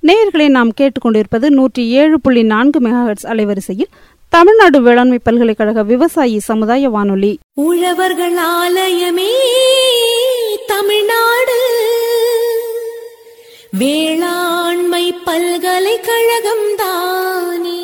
நேயர்களை நாம் கேட்டுக்கொண்டிருப்பது நூற்றி ஏழு புள்ளி நான்கு மெகாஹெட்ஸ் அலைவரிசையில் தமிழ்நாடு வேளாண்மை பல்கலைக்கழக விவசாயி சமுதாய வானொலி உழவர்கள் ஆலயமே தமிழ்நாடு வேளாண்மை பல்கலைக்கழகம் தானே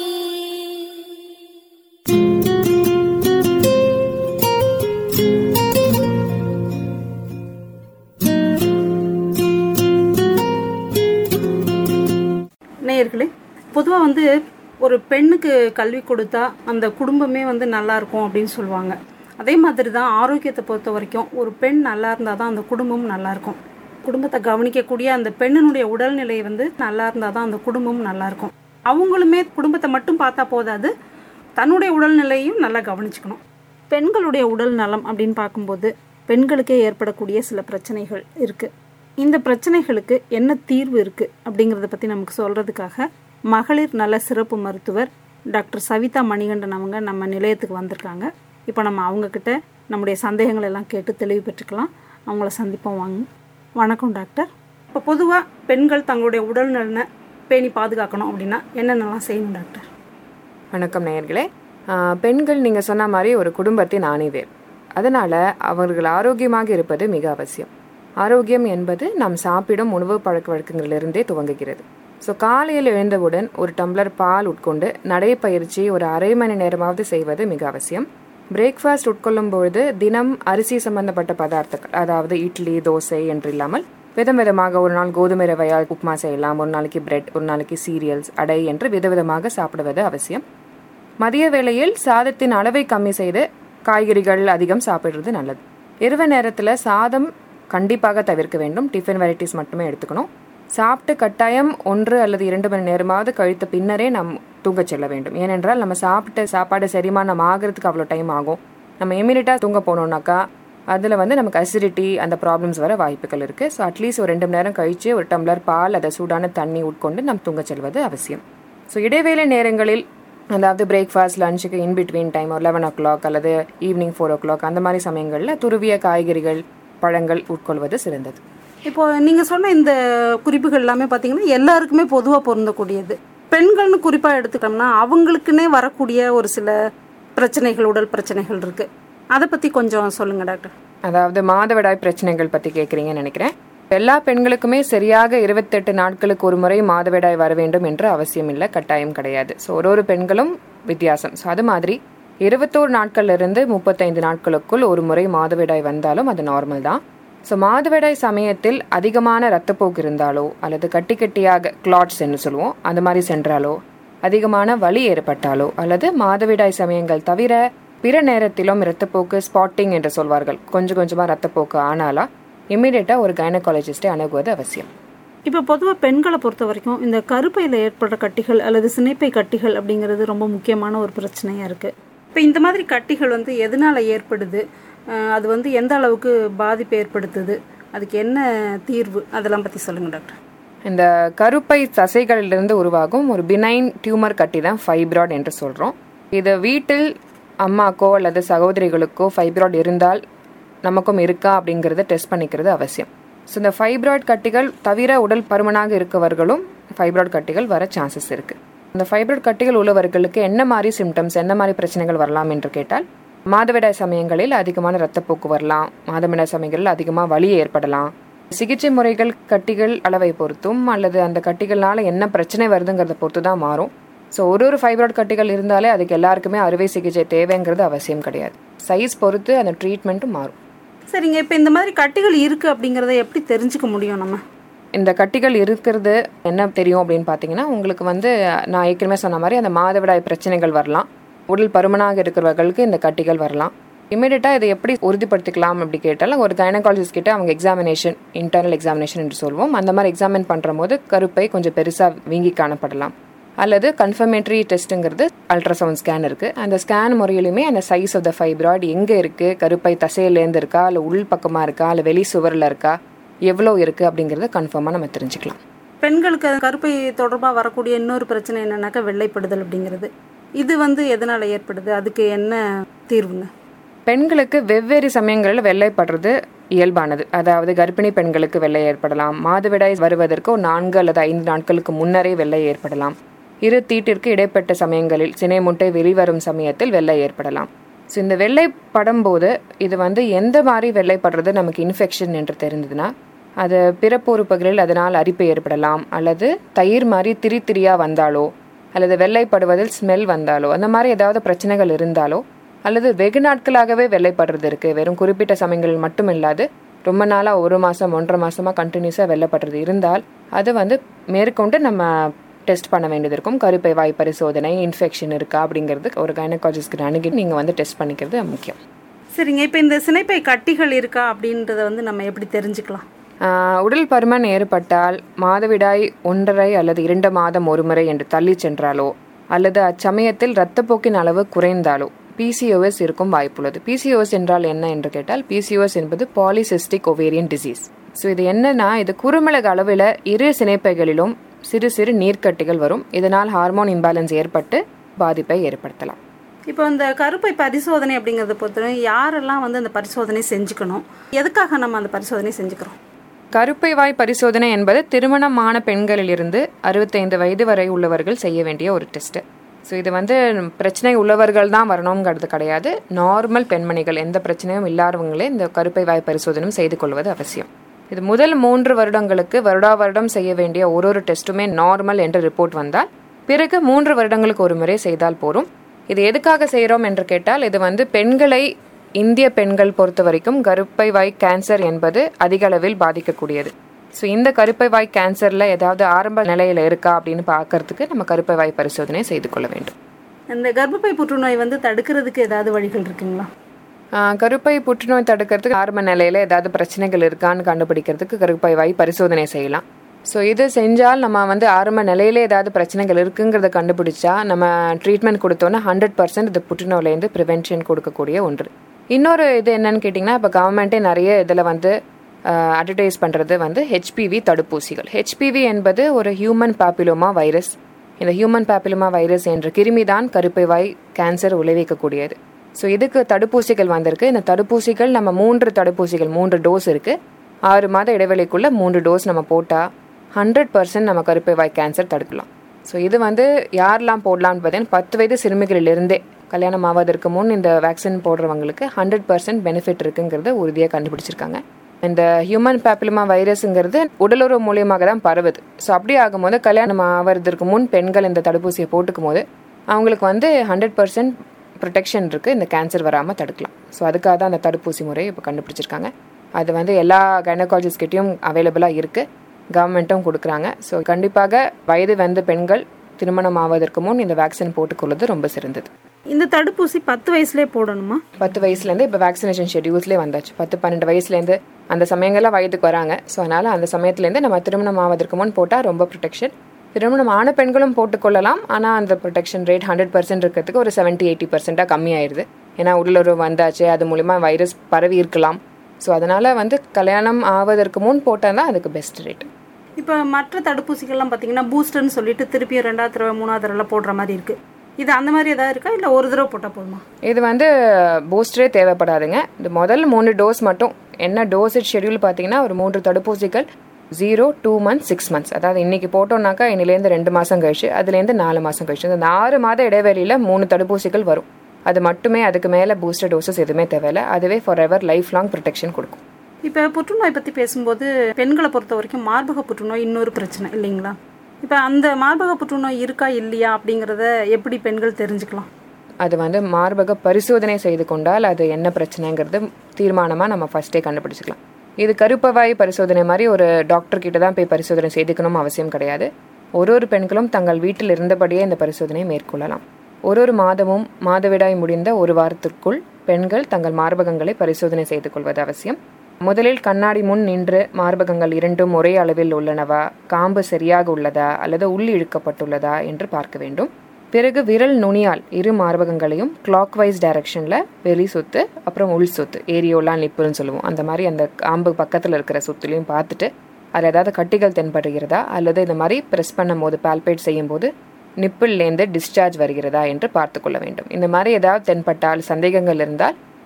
நேயர்களே பொதுவாக வந்து ஒரு பெண்ணுக்கு கல்வி கொடுத்தா அந்த குடும்பமே வந்து நல்லா இருக்கும் அப்படின்னு சொல்லுவாங்க அதே மாதிரி தான் ஆரோக்கியத்தை பொறுத்த வரைக்கும் ஒரு பெண் நல்லா இருந்தால் தான் அந்த குடும்பமும் நல்லா இருக்கும் குடும்பத்தை கவனிக்கக்கூடிய அந்த பெண்ணினுடைய உடல்நிலை வந்து நல்லா இருந்தால் தான் அந்த குடும்பமும் நல்லா இருக்கும் அவங்களுமே குடும்பத்தை மட்டும் பார்த்தா போதாது தன்னுடைய உடல்நிலையும் நல்லா கவனிச்சுக்கணும் பெண்களுடைய உடல் நலம் அப்படின்னு பார்க்கும்போது பெண்களுக்கே ஏற்படக்கூடிய சில பிரச்சனைகள் இருக்குது இந்த பிரச்சனைகளுக்கு என்ன தீர்வு இருக்குது அப்படிங்கிறத பற்றி நமக்கு சொல்கிறதுக்காக மகளிர் நல சிறப்பு மருத்துவர் டாக்டர் சவிதா மணிகண்டன் அவங்க நம்ம நிலையத்துக்கு வந்திருக்காங்க இப்போ நம்ம அவங்கக்கிட்ட நம்முடைய சந்தேகங்கள் எல்லாம் கேட்டு தெளிவு பெற்றுக்கலாம் அவங்கள சந்திப்போம் வாங்க வணக்கம் டாக்டர் இப்போ பொதுவாக பெண்கள் தங்களுடைய உடல் நலனை பேணி பாதுகாக்கணும் அப்படின்னா என்னென்னலாம் செய்யணும் டாக்டர் வணக்கம் நேயர்களே ஆஹ் பெண்கள் நீங்கள் சொன்ன மாதிரி ஒரு குடும்பத்தின் ஆணிவேர் அதனால் அவர்கள் ஆரோக்கியமாக இருப்பது மிக அவசியம் ஆரோக்கியம் என்பது நாம் சாப்பிடும் உணவு பழக்க வழக்கங்களிலிருந்தே துவங்குகிறது ஸோ காலையில் எழுந்தவுடன் ஒரு டம்ளர் பால் உட்கொண்டு நடைப்பயிற்சி ஒரு அரை மணி நேரமாவது செய்வது மிக அவசியம் பிரேக்ஃபாஸ்ட் உட்கொள்ளும் பொழுது தினம் அரிசி சம்பந்தப்பட்ட பதார்த்தங்கள் அதாவது இட்லி தோசை என்று இல்லாமல் விதம் விதமாக ஒரு நாள் கோதுமை ரவையால் உப்புமா செய்யலாம் ஒரு நாளைக்கு பிரெட் ஒரு நாளைக்கு சீரியல்ஸ் அடை என்று விதவிதமாக சாப்பிடுவது அவசியம் மதிய வேளையில் சாதத்தின் அளவை கம்மி செய்து காய்கறிகள் அதிகம் சாப்பிடுறது நல்லது இரவு நேரத்தில் சாதம் கண்டிப்பாக தவிர்க்க வேண்டும் டிஃபன் வெரைட்டிஸ் மட்டுமே எடுத்துக்கணும் சாப்பிட்டு கட்டாயம் ஒன்று அல்லது இரண்டு மணி நேரமாவது கழித்த பின்னரே நாம் தூங்கச் செல்ல வேண்டும் ஏனென்றால் நம்ம சாப்பிட்ட சாப்பாடு செரிமானம் ஆகிறதுக்கு அவ்வளோ டைம் ஆகும் நம்ம இமீடியட்டாக தூங்க போனோம்னாக்கா அதில் வந்து நமக்கு அசிடிட்டி அந்த ப்ராப்ளம்ஸ் வர வாய்ப்புகள் இருக்குது ஸோ அட்லீஸ்ட் ஒரு ரெண்டு மணி நேரம் கழித்து ஒரு டம்ளர் பால் அதை சூடான தண்ணி உட்கொண்டு நம்ம தூங்கச் செல்வது அவசியம் ஸோ இடைவேளை நேரங்களில் அதாவது பிரேக்ஃபாஸ்ட் லஞ்சுக்கு இன் பிட்வீன் டைம் ஒரு லெவன் ஓ கிளாக் அல்லது ஈவினிங் ஃபோர் ஓ கிளாக் அந்த மாதிரி சமயங்களில் துருவிய காய்கறிகள் பழங்கள் உட்கொள்வது சிறந்தது இப்போ நீங்கள் சொன்ன இந்த குறிப்புகள் எல்லாமே பார்த்தீங்கன்னா எல்லாருக்குமே பொதுவாக பொருந்தக்கூடியது பெண்கள்னு குறிப்பாக எடுத்துட்டோம்னா அவங்களுக்குன்னே வரக்கூடிய ஒரு சில பிரச்சனைகள் உடல் பிரச்சனைகள் இருக்குது அதை பற்றி கொஞ்சம் சொல்லுங்கள் டாக்டர் அதாவது மாதவிடாய் பிரச்சனைகள் பற்றி கேட்குறீங்கன்னு நினைக்கிறேன் எல்லா பெண்களுக்குமே சரியாக இருபத்தெட்டு நாட்களுக்கு ஒரு முறை மாதவிடாய் வர வேண்டும் என்று அவசியம் இல்லை கட்டாயம் கிடையாது ஸோ ஒரு ஒரு பெண்களும் வித்தியாசம் ஸோ அது மாதிரி இருபத்தோரு நாட்கள்ல இருந்து முப்பத்தைந்து நாட்களுக்குள் ஒரு முறை மாதவிடாய் வந்தாலும் அது நார்மல் தான் ஸோ மாதவிடாய் சமயத்தில் அதிகமான ரத்தப்போக்கு இருந்தாலோ அல்லது கட்டி கட்டியாக கிளாட்ஸ் என்று சொல்லுவோம் அந்த மாதிரி சென்றாலோ அதிகமான வலி ஏற்பட்டாலோ அல்லது மாதவிடாய் சமயங்கள் தவிர பிற நேரத்திலும் இரத்தப்போக்கு ஸ்பாட்டிங் என்று சொல்வார்கள் கொஞ்சம் கொஞ்சமாக ரத்தப்போக்கு ஆனாலா இம்மிடியட்டாக ஒரு கைனகாலஜிஸ்டை அணுகுவது அவசியம் இப்போ பொதுவாக பெண்களை பொறுத்த வரைக்கும் இந்த கருப்பையில் ஏற்படுற கட்டிகள் அல்லது சினைப்பை கட்டிகள் அப்படிங்கிறது ரொம்ப முக்கியமான ஒரு பிரச்சனையாக இருக்குது இப்போ இந்த மாதிரி கட்டிகள் வந்து எதனால் ஏற்படுது அஹ் அது வந்து எந்த அளவுக்கு பாதிப்பு ஏற்படுத்துது அதுக்கு என்ன தீர்வு அதெல்லாம் பற்றி சொல்லுங்கள் டாக்டர் இந்த கருப்பை தசைகளிலிருந்து உருவாகும் ஒரு பினைன் டியூமர் கட்டி தான் ஃபைப்ராய்ட் என்று சொல்கிறோம் இது வீட்டில் அம்மாக்கோ அல்லது சகோதரிகளுக்கோ ஃபைப்ராய்ட் இருந்தால் நமக்கும் இருக்கா அப்படிங்கிறத டெஸ்ட் பண்ணிக்கிறது அவசியம் ஸோ இந்த ஃபைப்ராய்ட் கட்டிகள் தவிர உடல் பருமனாக இருக்கவர்களும் ஃபைப்ராய்ட் கட்டிகள் வர சான்சஸ் இருக்குது இந்த ஃபைப்ராய்ட் கட்டிகள் உள்ளவர்களுக்கு என்ன மாதிரி சிம்டம்ஸ் என்ன மாதிரி பிரச்சனைகள் வரலாம் என்று கேட்டால் மாதவிடாய் சமயங்களில் அதிகமான ரத்தப்போக்கு வரலாம் மாதவிடாய் சமயங்களில் அதிகமாக வலி ஏற்படலாம் சிகிச்சை முறைகள் கட்டிகள் அளவை பொறுத்தும் அல்லது அந்த கட்டிகள்னால என்ன பிரச்சனை வருதுங்கிறத பொறுத்து தான் மாறும் ஸோ ஒரு ஒரு ஃபைப்ராய்ட் கட்டிகள் இருந்தாலே அதுக்கு எல்லாருக்குமே அறுவை சிகிச்சை தேவைங்கிறது அவசியம் கிடையாது சைஸ் பொறுத்து அந்த ட்ரீட்மெண்ட்டும் மாறும் சரிங்க இப்போ இந்த மாதிரி கட்டிகள் இருக்குது அப்படிங்கிறத எப்படி தெரிஞ்சுக்க முடியும் நம்ம இந்த கட்டிகள் இருக்கிறது என்ன தெரியும் அப்படின்னு பார்த்தீங்கன்னா உங்களுக்கு வந்து நான் ஏற்கனவே சொன்ன மாதிரி அந்த மாதவிடாய் பிரச்சனைகள் வரலாம் உடல் பருமனாக இருக்கிறவர்களுக்கு இந்த கட்டிகள் வரலாம் இமீடியட்டாக இதை எப்படி உறுதிப்படுத்திக்கலாம் அப்படி கேட்டாலும் ஒரு கைனகாலஜிஸ்ட் கிட்ட அவங்க எக்ஸாமினேஷன் இன்டர்னல் எக்ஸாமினேஷன் என்று சொல்வோம் அந்த மாதிரி எக்ஸாமின் பண்ணுற போது கருப்பை கொஞ்சம் பெருசாக வீங்கி காணப்படலாம் அல்லது கன்ஃபர்மேட்டரி டெஸ்ட்டுங்கிறது அல்ட்ராசவுண்ட் ஸ்கேன் இருக்குது அந்த ஸ்கேன் முறையிலுமே அந்த சைஸ் ஆஃப் த ஃபைப்ராய்டு எங்கே இருக்குது கருப்பை தசையிலேருந்து இருக்கா இல்லை உள் பக்கமாக இருக்கா இல்லை வெளி சுவரில் இருக்கா எவ்வளோ இருக்குது அப்படிங்கிறத கன்ஃபார்மாக நம்ம தெரிஞ்சுக்கலாம் பெண்களுக்கு கருப்பை தொடர்பாக வரக்கூடிய இன்னொரு பிரச்சனை என்னன்னாக்கா வெள்ளைப்படுதல் அப்படிங்கிறது இது வந்து எதனால் ஏற்படுது அதுக்கு என்ன தீர்வுங்க பெண்களுக்கு வெவ்வேறு சமயங்களில் வெள்ளைப்படுறது இயல்பானது அதாவது கர்ப்பிணி பெண்களுக்கு வெள்ளை ஏற்படலாம் மாதவிடாய் வருவதற்கு ஒரு நான்கு அல்லது ஐந்து நாட்களுக்கு முன்னரே வெள்ளை ஏற்படலாம் இரு தீட்டிற்கு இடைப்பட்ட சமயங்களில் சினை முட்டை வெளிவரும் சமயத்தில் வெள்ளை ஏற்படலாம் ஸோ இந்த வெள்ளை படும்போது இது வந்து எந்த மாதிரி வெள்ளைப்படுறது நமக்கு இன்ஃபெக்ஷன் என்று தெரிந்ததுன்னா அது பிறப்பு உறுப்புகளில் அதனால் அரிப்பு ஏற்படலாம் அல்லது தயிர் மாதிரி திரி திரியாக வந்தாலோ அல்லது வெள்ளைப்படுவதில் ஸ்மெல் வந்தாலோ அந்த மாதிரி ஏதாவது பிரச்சனைகள் இருந்தாலோ அல்லது வெகு நாட்களாகவே வெள்ளைப்படுறது இருக்குது வெறும் குறிப்பிட்ட சமயங்களில் மட்டும் இல்லாது ரொம்ப நாளாக ஒரு மாதம் ஒன்றரை மாதமாக கண்டினியூஸாக வெள்ளைப்படுறது இருந்தால் அது வந்து மேற்கொண்டு நம்ம டெஸ்ட் பண்ண வேண்டியது இருக்கும் கருப்பை வாய் பரிசோதனை இன்ஃபெக்ஷன் இருக்கா அப்படிங்கிறது ஒரு கைனகாலஜிஸ்ட்கிட்ட அணுகி நீங்கள் வந்து டெஸ்ட் பண்ணிக்கிறது முக்கியம் சரிங்க இப்போ இந்த சினைப்பை கட்டிகள் இருக்கா அப்படின்றத வந்து நம்ம எப்படி தெரிஞ்சுக்கலாம் ஆஹ் உடல் பருமன் ஏற்பட்டால் மாதவிடாய் ஒன்றரை அல்லது இரண்டு மாதம் ஒருமுறை என்று தள்ளி சென்றாலோ அல்லது அச்சமயத்தில் இரத்தப்போக்கின் அளவு குறைந்தாலோ பிசிஓஎஸ் இருக்கும் வாய்ப்புள்ளது பிசிஓஎஸ் என்றால் என்ன என்று கேட்டால் பிசிஓஎஸ் என்பது பாலிசிஸ்டிக் ஒவேரியன் டிசீஸ் ஸோ இது என்னன்னா இது குறுமிளகு அளவில் இரு சினைப்பைகளிலும் சிறு சிறு நீர்க்கட்டிகள் வரும் இதனால் ஹார்மோன் இம்பேலன்ஸ் ஏற்பட்டு பாதிப்பை ஏற்படுத்தலாம் இப்போ இந்த கருப்பை பரிசோதனை அப்படிங்கிறத பொறுத்தவரை யாரெல்லாம் வந்து அந்த பரிசோதனை செஞ்சுக்கணும் எதுக்காக நம்ம அந்த பரிசோதனை செஞ்சுக்கிறோம் கருப்பை வாய் பரிசோதனை என்பது திருமணமான பெண்களிலிருந்து அறுபத்தைந்து வயது வரை உள்ளவர்கள் செய்ய வேண்டிய ஒரு டெஸ்ட் ஸோ இது வந்து பிரச்சனை உள்ளவர்கள் தான் வரணுங்கிறது கிடையாது நார்மல் பெண்மணிகள் எந்த பிரச்சனையும் இல்லாதவங்களே இந்த கருப்பை வாய் பரிசோதனையும் செய்து கொள்வது அவசியம் இது முதல் மூன்று வருடங்களுக்கு வருடா வருடம் செய்ய வேண்டிய ஒரு ஒரு டெஸ்ட்டுமே நார்மல் என்ற ரிப்போர்ட் வந்தால் பிறகு மூன்று வருடங்களுக்கு ஒரு முறை செய்தால் போரும் இது எதுக்காக செய்கிறோம் என்று கேட்டால் இது வந்து பெண்களை இந்திய பெண்கள் பொறுத்த வரைக்கும் கருப்பை வாய் கேன்சர் என்பது அதிக அளவில் பாதிக்கக்கூடியது ஸோ இந்த கருப்பை வாய் கேன்சரில் ஏதாவது ஆரம்ப நிலையில் இருக்கா அப்படின்னு பார்க்கறதுக்கு நம்ம கருப்பை வாய் பரிசோதனை செய்து கொள்ள வேண்டும் இந்த கர்ப்பப்பை புற்றுநோய் வந்து தடுக்கிறதுக்கு ஏதாவது வழிகள் இருக்குங்களா ஆஹ் கருப்பை புற்றுநோய் தடுக்கிறதுக்கு ஆரம்ப நிலையில் ஏதாவது பிரச்சனைகள் இருக்கான்னு கண்டுபிடிக்கிறதுக்கு கருப்பை வாய் பரிசோதனை செய்யலாம் ஸோ இது செஞ்சால் நம்ம வந்து ஆரம்ப நிலையில ஏதாவது பிரச்சனைகள் இருக்குங்கிறத கண்டுபிடிச்சா நம்ம ட்ரீட்மெண்ட் கொடுத்தோன்னா ஹண்ட்ரட் பர்சன்ட் இது புற்றுநோயிலேருந்து ப்ரிவென்ஷன் கொடுக்கக்கூடிய ஒன்று இன்னொரு இது என்னன்னு கேட்டிங்கன்னா இப்போ கவர்மெண்ட்டே நிறைய இதில் வந்து அட்வர்டைஸ் பண்ணுறது வந்து ஹெச்பிவி தடுப்பூசிகள் ஹெச்பிவி என்பது ஒரு ஹியூமன் பாப்பிலோமா வைரஸ் இந்த ஹியூமன் பாப்பிலோமா வைரஸ் என்ற கிருமி தான் கருப்பை வாய் கேன்சர் விளைவிக்கக்கூடியது ஸோ இதுக்கு தடுப்பூசிகள் வந்திருக்கு இந்த தடுப்பூசிகள் நம்ம மூன்று தடுப்பூசிகள் மூன்று டோஸ் இருக்குது ஆறு மாத இடைவெளிக்குள்ளே மூன்று டோஸ் நம்ம போட்டால் ஹண்ட்ரட் பர்சன்ட் நம்ம கருப்பை வாய் கேன்சர் தடுக்கலாம் ஸோ இது வந்து யாரெல்லாம் போடலாம்னு பார்த்தீங்கன்னா பத்து வயது சிறுமிகளிலிருந்தே கல்யாணம் ஆவதற்கு முன் இந்த வேக்சின் போடுறவங்களுக்கு ஹண்ட்ரட் பர்சன்ட் பெனிஃபிட் இருக்குங்கிறத உறுதியாக கண்டுபிடிச்சிருக்காங்க இந்த ஹியூமன் பேப்பிலமா வைரஸ்ங்கிறது உடலுறவு மூலியமாக தான் பரவுது ஸோ அப்படி ஆகும்போது கல்யாணம் ஆவறதுக்கு முன் பெண்கள் இந்த தடுப்பூசியை போட்டுக்கும் போது அவங்களுக்கு வந்து ஹண்ட்ரட் பர்சன்ட் ப்ரொடெக்ஷன் இருக்குது இந்த கேன்சர் வராமல் தடுக்கலாம் ஸோ அதுக்காக தான் அந்த தடுப்பூசி முறையை இப்போ கண்டுபிடிச்சிருக்காங்க அது வந்து எல்லா கைனகாலஜிஸ்ட்கிட்டையும் அவைலபிளாக இருக்குது கவர்மெண்ட்டும் கொடுக்குறாங்க ஸோ கண்டிப்பாக வயது வந்த பெண்கள் திருமணம் ஆவதற்கு முன் இந்த வேக்சின் போட்டுக்கொள்வது ரொம்ப சிறந்தது இந்த தடுப்பூசி பத்து வயசுலேயே போடணுமா பத்து வயசுலேருந்து இப்போ வேக்சினேஷன் ஷெடியூல்ஸ்லேயே வந்தாச்சு பத்து பன்னெண்டு வயசுலேருந்து அந்த சமயங்கள்லாம் வயதுக்கு வராங்க ஸோ அதனால் அந்த சமயத்துலேருந்து நம்ம திருமணம் ஆவதற்கு முன் போட்டால் ரொம்ப ப்ரொடெக்ஷன் திருமணம் ஆன பெண்களும் போட்டுக்கொள்ளலாம் ஆனால் அந்த ப்ரொடெக்ஷன் ரேட் ஹண்ட்ரட் பர்சன்ட் இருக்கிறதுக்கு ஒரு செவன்ட்டி எயிட்டி பர்சன்ட்டாக கம்மியாயிருது ஏன்னா உடலுறவு வந்தாச்சு அது மூலிமா வைரஸ் பரவி இருக்கலாம் ஸோ அதனால் வந்து கல்யாணம் ஆவதற்கு முன் போட்டால் தான் அதுக்கு பெஸ்ட் ரேட் இப்போ மற்ற தடுப்பூசிகள்லாம் பார்த்தீங்கன்னா பூஸ்டர்னு சொல்லிட்டு திருப்பியும் ரெண்டாவது தடவை மூணாவது தடவை போடுற மாதிரி இருக்கு இது அந்த மாதிரி ஏதாவது இருக்கா இல்லை ஒரு தடவை போட்டால் போதுமா இது வந்து பூஸ்டரே தேவைப்படாதுங்க இது முதல் மூணு டோஸ் மட்டும் என்ன டோசேஜ் ஷெடியூல் பார்த்தீங்கன்னா ஒரு மூன்று தடுப்பூசிகள் zero two months six months அதாவது இன்னைக்கு போட்டோம்னாக்கா இன்னிலேருந்து ரெண்டு மாதம் கழிச்சு அதுலேருந்து நாலு மாதம் கழிச்சு இந்த ஆறு மாத இடைவெளியில் மூணு தடுப்பூசிகள் வரும் அது மட்டுமே அதுக்கு மேலே பூஸ்டர் டோசஸ் எதுவுமே தேவையில்லை அதுவே forever lifelong protection கொடுக்கும் இப்போ புற்றுநோய் பற்றி பேசும்போது பெண்களை பொறுத்த வரைக்கும் மார்பக புற்றுநோய் இன்னொரு பிரச்சனை இல்லைங்களா இப்போ அந்த மார்பக புற்றுநோய் இருக்கா இல்லையா அப்படிங்கிறத எப்படி பெண்கள் தெரிஞ்சுக்கலாம் அது வந்து மார்பக பரிசோதனை செய்து கொண்டால் அது என்ன பிரச்சனைங்கிறது தீர்மானமாக நம்ம ஃபர்ஸ்டே கண்டுபிடிச்சிக்கலாம் இது கருப்பவாய் பரிசோதனை மாதிரி ஒரு டாக்டர் கிட்ட தான் போய் பரிசோதனை செய்துக்கணும் அவசியம் கிடையாது ஒரு ஒரு பெண்களும் தங்கள் வீட்டில் இருந்தபடியே இந்த பரிசோதனையை மேற்கொள்ளலாம் ஒரு ஒரு மாதமும் மாதவிடாய் முடிந்த ஒரு வாரத்திற்குள் பெண்கள் தங்கள் மார்பகங்களை பரிசோதனை செய்து கொள்வது அவசியம் முதலில் கண்ணாடி முன் நின்று மார்பகங்கள் இரண்டும் ஒரே அளவில் உள்ளனவா காம்பு சரியாக உள்ளதா அல்லது உள் இழுக்கப்பட்டுள்ளதா என்று பார்க்க வேண்டும் பிறகு விரல் நுனியால் இரு மார்பகங்களையும் கிளாக் வைஸ் டைரக்ஷனில் வெளி சொத்து அப்புறம் உள் சொத்து ஏரியோலாம் நிப்புன்னு சொல்லுவோம் அந்த மாதிரி அந்த காம்பு பக்கத்தில் இருக்கிற சொத்துலையும் பார்த்துட்டு அதில் ஏதாவது கட்டிகள் தென்படுகிறதா அல்லது இந்த மாதிரி ப்ரெஸ் பண்ணும் போது பால்பேட் செய்யும் போது நிப்பிள்லேருந்து டிஸ்சார்ஜ் வருகிறதா என்று பார்த்து கொள்ள வேண்டும் இந்த மாதிரி ஏதாவது தென்பட்டால் சந்தேகங்கள் இருந்தால்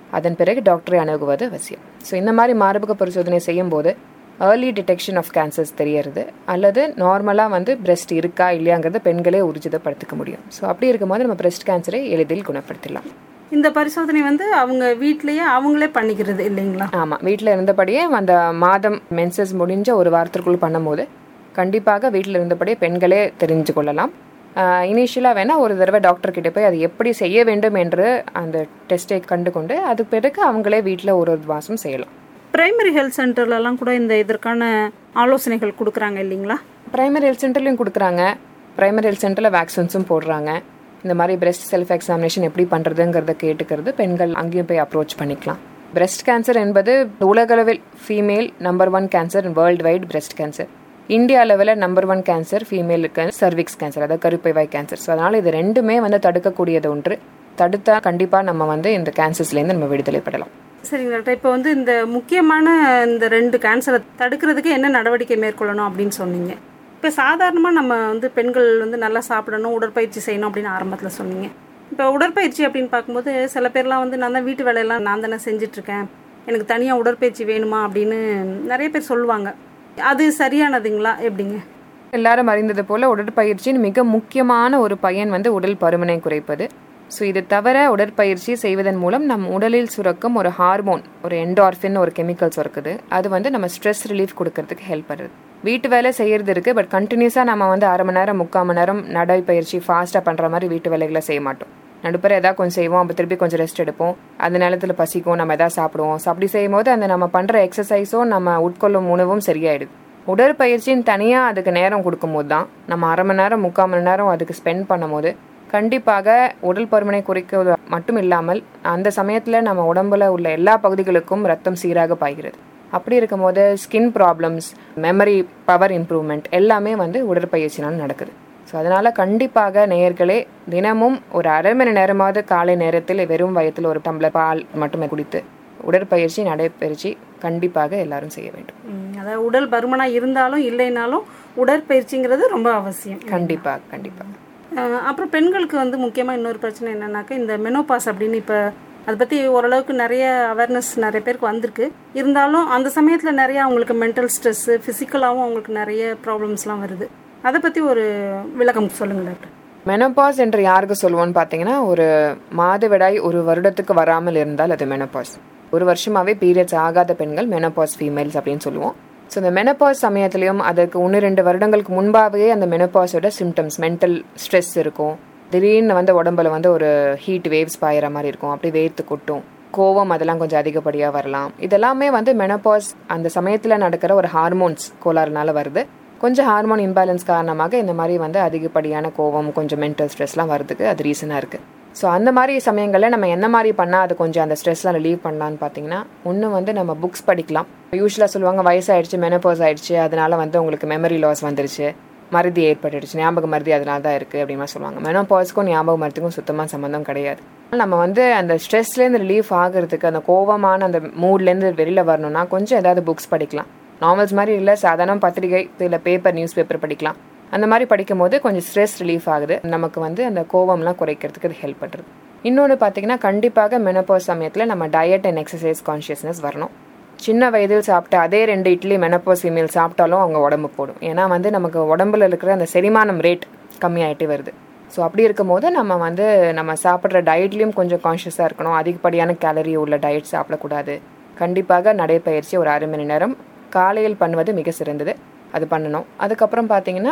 அதன் பிறகு டாக்டரை அணுகுவது அவசியம் ஸோ இந்த மாதிரி மார்பக பரிசோதனை செய்யும்போது ஏர்லி டிடெக்ஷன் ஆஃப் கேன்சர்ஸ் தெரியறது அல்லது நார்மலாக வந்து பிரெஸ்ட் இருக்கா இல்லையாங்கிறத பெண்களே உறுதிப்படுத்திக்க முடியும் ஸோ அப்படி இருக்கும்போது நம்ம பிரெஸ்ட் கேன்சரை எளிதில் குணப்படுத்திடலாம் இந்த பரிசோதனை வந்து அவங்க வீட்லயே அவங்களே பண்ணிக்கிறது இல்லைங்களா ஆமாம் வீட்டில் இருந்தபடியே அந்த மாதம் மென்சஸ் முடிஞ்ச ஒரு வாரத்திற்குள் பண்ணும்போது கண்டிப்பாக வீட்டில் இருந்தபடியே பெண்களே தெரிஞ்சு கொள்ளலாம் இனிஷியலாக வேணால் ஒரு தடவை டாக்டர் கிட்ட போய் அது எப்படி செய்ய வேண்டும் என்று அந்த டெஸ்ட்டை கண்டு கொண்டு அது பிறகு அவங்களே வீட்டில் ஒரு ஒரு மாதம் செய்யலாம் பிரைமரி ஹெல்த் சென்டர்லலாம் கூட இந்த இதற்கான ஆலோசனைகள் கொடுக்குறாங்க இல்லைங்களா பிரைமரி ஹெல்த் சென்டர்லையும் கொடுக்குறாங்க பிரைமரி ஹெல்த் சென்டரில் வேக்சின்ஸும் போடுறாங்க இந்த மாதிரி பிரெஸ்ட் செல்ஃப் எக்ஸாமினேஷன் எப்படி பண்ணுறதுங்கிறத கேட்டுக்கிறது பெண்கள் அங்கேயும் போய் அப்ரோச் பண்ணிக்கலாம் பிரெஸ்ட் கேன்சர் என்பது உலகளவில் female number one cancer worldwide breast cancer India லெவலில் நம்பர் ஒன் கேன்சர் ஃபீமேலுக்கு சர்விக்ஸ் கேன்சர் அதாவது கருப்பைவாய் கேன்சர் ஸோ அதனால் இது ரெண்டுமே வந்து தடுக்கக்கூடியது ஒன்று தடுத்தா கண்டிப்பாக நம்ம வந்து இந்த கேன்சர்ஸ்லேருந்து நம்ம விடுதலை பெறலாம் சரிங்க டாக்டர் இப்போ வந்து இந்த முக்கியமான இந்த ரெண்டு கேன்சரை தடுக்கிறதுக்கு என்ன நடவடிக்கை மேற்கொள்ளணும் அப்படின்னு சொன்னீங்க இப்போ சாதாரணமாக நம்ம வந்து பெண்கள் வந்து நல்லா சாப்பிடணும் உடற்பயிற்சி செய்யணும் அப்படின்னு ஆரம்பத்தில் சொன்னீங்க இப்போ உடற்பயிற்சி அப்படின்னு பார்க்கும்போது சில பேர்லாம் வந்து நான் தான் வீட்டு வேலையெல்லாம் நான் தானே செஞ்சிட்ருக்கேன் எனக்கு தனியாக உடற்பயிற்சி வேணுமா அப்படின்னு நிறைய பேர் சொல்லுவாங்க அது சரியானதுங்களா எப்படிங்க எல்லாரும் அறிந்தது போல உடற்பயிற்சியின் மிக முக்கியமான ஒரு பயன் வந்து உடல் பருமனை குறைப்பது ஸோ இது தவிர உடற்பயிற்சி செய்வதன் மூலம் நம் உடலில் சுரக்கும் ஒரு ஹார்மோன் ஒரு என்டார்ஃபின் ஒரு கெமிக்கல் சுரக்குது அது வந்து நம்ம ஸ்ட்ரெஸ் ரிலீஃப் கொடுக்கறதுக்கு ஹெல்ப் பண்ணுது வீட்டு வேலை செய்யறது இருக்கு பட் கண்டினியூஸாக நம்ம வந்து அரை மணி நேரம் முக்கால் மணி நேரம் நடைப்பயிற்சி ஃபாஸ்ட்டாக பண்ணுற மாதிரி வீட்டு வேலைகளை செய்ய மாட்டோம் நடுப்புற ஏதாவது கொஞ்சம் செய்வோம் அப்போ திருப்பி கொஞ்சம் ரெஸ்ட் எடுப்போம் அந்த நேரத்தில் பசிக்கும் நம்ம எதாவது சாப்பிடுவோம் ஸோ அப்படி செய்யும் போது அந்த நம்ம பண்ணுற எக்ஸசைஸும் நம்ம உட்கொள்ளும் உணவும் சரியாயிடுது உடற்பயிற்சின்னு தனியாக அதுக்கு நேரம் கொடுக்கும்போது தான் நம்ம அரை மணி நேரம் முக்கால் மணி நேரம் அதுக்கு ஸ்பெண்ட் பண்ணும்போது கண்டிப்பாக உடல் பருமனை குறைக்கிறது மட்டும் இல்லாமல் அந்த சமயத்தில் நம்ம உடம்புல உள்ள எல்லா பகுதிகளுக்கும் ரத்தம் சீராக பாய்கிறது அப்படி இருக்கும்போது skin problems memory power improvement எல்லாமே வந்து உடற்பயிற்சினால் நடக்குது ஸோ அதனால் கண்டிப்பாக நேயர்களே தினமும் ஒரு அரை மணி நேரமாவது காலை நேரத்தில் வெறும் வயத்தில் ஒரு டம்ளர் பால் மட்டுமே குடித்து உடற்பயிற்சி நடைப்பயிற்சி கண்டிப்பாக எல்லாரும் செய்ய வேண்டும் ம், அதாவது உடல் பருமனாக இருந்தாலும் இல்லைனாலும் உடற்பயிற்சிங்கிறது ரொம்ப அவசியம் கண்டிப்பாக கண்டிப்பாக அஹ் அப்புறம் பெண்களுக்கு வந்து முக்கியமாக இன்னொரு பிரச்சனை என்னன்னாக்கா இந்த மெனோபாஸ் அப்படின்னு இப்போ அதை பற்றி ஓரளவுக்கு நிறைய அவேர்னஸ் நிறைய பேருக்கு வந்திருக்கு இருந்தாலும் அந்த சமயத்தில் நிறைய அவங்களுக்கு மென்டல் ஸ்ட்ரெஸ்ஸு ஃபிசிக்கலாகவும் அவங்களுக்கு நிறைய ப்ராப்ளம்ஸ்லாம் வருது அதை பற்றி ஒரு விளக்கம் சொல்லுங்கள் டாக்டர் மெனோபாஸ் என்று யாருக்கு சொல்லுவோம்னு பார்த்தீங்கன்னா ஒரு மாதவிடாய் ஒரு வருடத்துக்கு வராமல் இருந்தால் அது மெனோபாஸ் ஒரு வருஷமாவே பீரியட்ஸ் ஆகாத பெண்கள் மெனோபாஸ் ஃபீமேல்ஸ் அப்படின்னு சொல்லுவோம் ஸோ இந்த மெனோபாஸ் சமயத்திலையும் அதற்கு ஒன்று ரெண்டு வருடங்களுக்கு முன்பாகவே அந்த மெனோபாஸோட சிம்டம்ஸ் மென்டல் ஸ்ட்ரெஸ் இருக்கும் திடீர்னு வந்து உடம்புல வந்து ஒரு ஹீட் வேவ்ஸ் பாயிற மாதிரி இருக்கும் அப்படி வேர்த்து கொட்டும் கோவம் அதெல்லாம் கொஞ்சம் அதிகப்படியாக வரலாம் இதெல்லாமே வந்து மெனோபாஸ் அந்த சமயத்தில் நடக்கிற ஒரு ஹார்மோன்ஸ் கோளாறுனால வருது கொஞ்சம் ஹார்மோன் இம்பேலன்ஸ் காரணமாக இந்த மாதிரி வந்து அதிகப்படியான கோவம் கொஞ்சம் மென்டல் ஸ்ட்ரெஸ்லாம் வரதுக்கு அது ரீசனாக இருக்குது ஸோ அந்த மாதிரி சமயங்களில் நம்ம என்ன மாதிரி பண்ணால் அது கொஞ்சம் அந்த ஸ்ட்ரெஸ்லாம் ரிலீவ் பண்ணலான்னு பார்த்தீங்கன்னா ஒன்று வந்து நம்ம புக்ஸ் படிக்கலாம் யூஸ்வலாக சொல்லுவாங்க வயசாயிடுச்சு மெனப்போஸ் ஆயிடுச்சு அதனால வந்து உங்களுக்கு மெமரி லாஸ் வந்துருச்சு மருதி ஏற்பட்டுடுச்சு ஞாபக மருதி அதனால தான் இருக்குது அப்படின்னு சொல்லுவாங்க மெனோபாஸ்க்கும் ஞாபக மருத்துக்கும் சுத்தமாக சம்மந்தம் கிடையாது நம்ம வந்து அந்த ஸ்ட்ரெஸ்லேருந்து ரிலீஃப் ஆகிறதுக்கு அந்த கோவமான அந்த மூட்லேருந்து வெளியில் வரணும்னா கொஞ்சம் ஏதாவது புக்ஸ் படிக்கலாம் நாவல்ஸ் மாதிரி இல்லை சாதாரண பத்திரிகை இல்லை பேப்பர் நியூஸ் பேப்பர் படிக்கலாம் அந்த மாதிரி படிக்கும்போது கொஞ்சம் ஸ்ட்ரெஸ் ரிலீஃப் ஆகுது நமக்கு வந்து அந்த கோவம்லாம் குறைக்கிறதுக்கு அது ஹெல்ப் பண்ணுறது இன்னொன்று பார்த்தீங்கன்னா கண்டிப்பாக மெனப்போஸ் சமயத்தில் நம்ம டயட் அண்ட் எக்ஸசைஸ் கான்ஷியஸ்னஸ் வரணும் சின்ன வயதில் சாப்பிட்ட அதே ரெண்டு இட்லி மெனப்போஸ் ஃபீமேல் சாப்பிட்டாலும் அவங்க உடம்பு போடும் ஏன்னா வந்து நமக்கு உடம்புல இருக்கிற அந்த செரிமானம் ரேட் கம்மியாயிட்டே வருது ஸோ அப்படி இருக்கும்போது நம்ம வந்து நம்ம சாப்பிட்ற டயட்லேயும் கொஞ்சம் கான்ஷியஸாக இருக்கணும் அதிகப்படியான கேலரி உள்ள டயட் சாப்பிடக்கூடாது கண்டிப்பாக நடைப்பயிற்சி ஒரு அரை மணி நேரம் காலையில் பண்ணுவது மிக சிறந்தது அது பண்ணணும் அதுக்கப்புறம் பார்த்தீங்கன்னா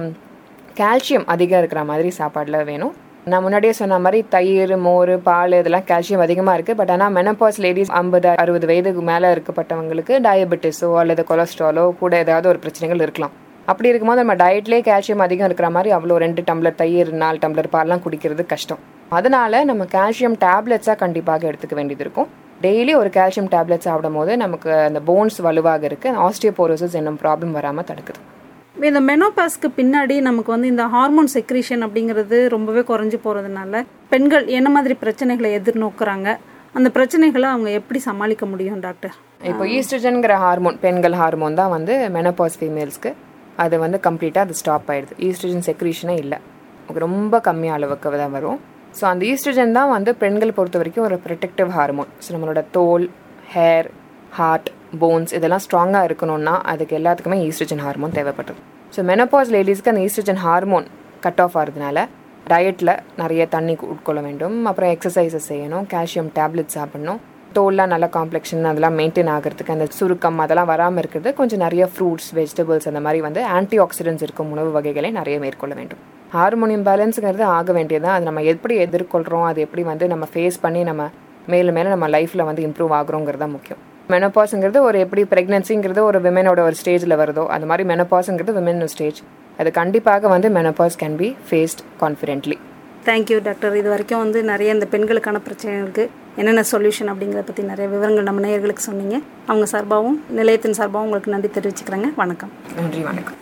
கால்சியம் அதிகம் இருக்கிற மாதிரி சாப்பாடில் வேணும் நான் முன்னாடியே சொன்ன மாதிரி தயிர் மோர் பால் இதெல்லாம் கால்சியம் அதிகமாக இருக்குது பட் ஆனால் மெனப்பாஸ் லேடிஸ் ஐம்பது அறுபது வயதுக்கு மேலே இருக்கப்பட்டவங்களுக்கு டயபெட்டிஸோ அல்லது கொலஸ்ட்ராலோ கூட ஏதாவது ஒரு பிரச்சனைகள் இருக்கலாம் அப்படி இருக்கும்போது நம்ம டயட்லேயே கால்சியம் அதிகம் இருக்கிற மாதிரி அவ்வளோ ரெண்டு டம்ளர் தயிர் நாலு டம்ளர் பால்லாம் குடிக்கிறது கஷ்டம் அதனால நம்ம கால்சியம் டேப்லெட்ஸாக கண்டிப்பாக எடுத்துக்க வேண்டியது இருக்கும் டெய்லி ஒரு கால்சியம் டேப்லெட் சாப்பிடும் போது நமக்கு அந்த போன்ஸ் வலுவாக இருக்குது ஆஸ்டியோபோரோசிஸ் என்னும் ப்ராப்ளம் வராமல் தடுக்குது இந்த மெனோபாஸ்க்கு பின்னாடி நமக்கு வந்து இந்த ஹார்மோன் செக்ரீஷன் அப்படிங்கிறது ரொம்பவே குறைஞ்சு போகிறதுனால பெண்கள் என்ன மாதிரி பிரச்சனைகளை எதிர்நோக்குறாங்க அந்த பிரச்சனைகளை அவங்க எப்படி சமாளிக்க முடியும் டாக்டர் இப்போ ஈஸ்ட்ரஜன்கிற ஹார்மோன் பெண்கள் ஹார்மோன் தான் வந்து மெனப்பாஸ் ஃபீமேல்ஸ்க்கு அது வந்து கம்ப்ளீட்டாக அது ஸ்டாப் ஆயிடுது ஈஸ்ட்ரஜன் செக்ரீஷனே இல்லை ரொம்ப கம்மி அளவுக்கு தான் வரும் ஸோ அந்த ஈஸ்ட்ரஜன் தான் வந்து பெண்கள் பொறுத்த வரைக்கும் ஒரு ப்ரொடெக்டிவ் ஹார்மோன் ஸோ நம்மளோட தோல் ஹேர் ஹார்ட் போன்ஸ் இதெல்லாம் ஸ்ட்ராங்காக இருக்கணும்னா அதுக்கு எல்லாத்துக்குமே ஈஸ்ட்ரஜன் ஹார்மோன் தேவைப்படுது ஸோ மெனப்பாஸ் லேடிஸ்க்கு அந்த ஈஸ்ட்ரஜன் ஹார்மோன் கட் ஆஃப் ஆகிறதுனால டயட்டில் நிறைய தண்ணி உட்கொள்ள வேண்டும் அப்புறம் எக்ஸசைசஸ் செய்யணும் கால்சியம் டேப்லெட் சாப்பிடணும் தோல்லாம் நல்ல காம்ப்ளெக்ஷன் அதெல்லாம் மெயின்டைன் ஆகிறதுக்கு அந்த சுருக்கம் அதெல்லாம் வராமல் இருக்கிறது கொஞ்சம் நிறைய ஃப்ரூட்ஸ் வெஜிடபிள்ஸ் அந்த மாதிரி வந்து ஆன்டி ஆக்சிடென்ட்ஸ் இருக்கும் உணவு வகைகளை நிறைய மேற்கொள்ள வேண்டும் ஹார்மோனியம் பேலன்ஸுங்கிறது ஆக வேண்டியதுதான் அது நம்ம எப்படி எதிர்கொள்கிறோம் அது எப்படி வந்து நம்ம ஃபேஸ் பண்ணி நம்ம மேலும் மேலும் நம்ம லைஃப்பில் வந்து இம்ப்ரூவ் ஆகுறோங்கிறது தான் முக்கியம் மெனப்பாஸுங்கிறது ஒரு எப்படி ப்ரெக்னன்சிங்கிறது ஒரு விமனோட ஒரு ஸ்டேஜில் வருதோ அது மாதிரி மெனப்பாஸுங்கிறது விமன் ஸ்டேஜ் அது கண்டிப்பாக வந்து menopause can be faced confidently thank you doctor இது வரைக்கும் வந்து நிறைய இந்த பெண்களுக்கான பிரச்சனைகளுக்கு என்னென்ன சொல்யூஷன் அப்படிங்கிறத பற்றி நிறைய விவரங்கள் நம்ம நேயர்களுக்கு சொன்னீங்க அவங்க சார்பாகவும் நிலையத்தின் சார்பாகவும் உங்களுக்கு நன்றி தெரிவிச்சுக்கிறேங்க வணக்கம் நன்றி வணக்கம்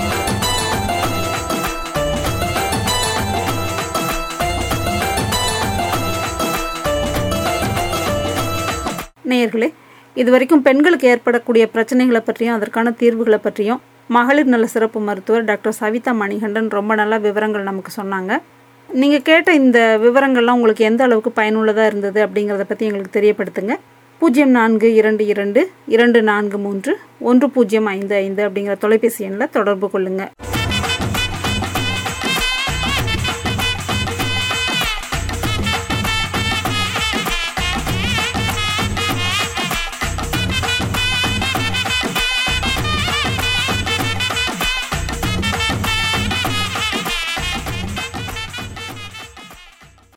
நேயர்களே இது வரைக்கும் பெண்களுக்கு ஏற்படக்கூடிய பிரச்சனைகளை பற்றியும் அதற்கான தீர்வுகளை பற்றியும் மகளிர் நல சிறப்பு மருத்துவர் டாக்டர் சவிதா மணிகண்டன் ரொம்ப நல்ல விவரங்கள் நமக்கு சொன்னாங்க நீங்கள் கேட்ட இந்த விவரங்கள்லாம் உங்களுக்கு எந்த அளவுக்கு பயனுள்ளதாக இருந்தது அப்படிங்கிறத பற்றி எங்களுக்கு தெரியப்படுத்துங்க பூஜ்ஜியம் நான்கு இரண்டு இரண்டு இரண்டு நான்கு மூன்று ஒன்று பூஜ்ஜியம் ஐந்து ஐந்து அப்படிங்கிற தொலைபேசி எண்ணில் தொடர்பு கொள்ளுங்கள்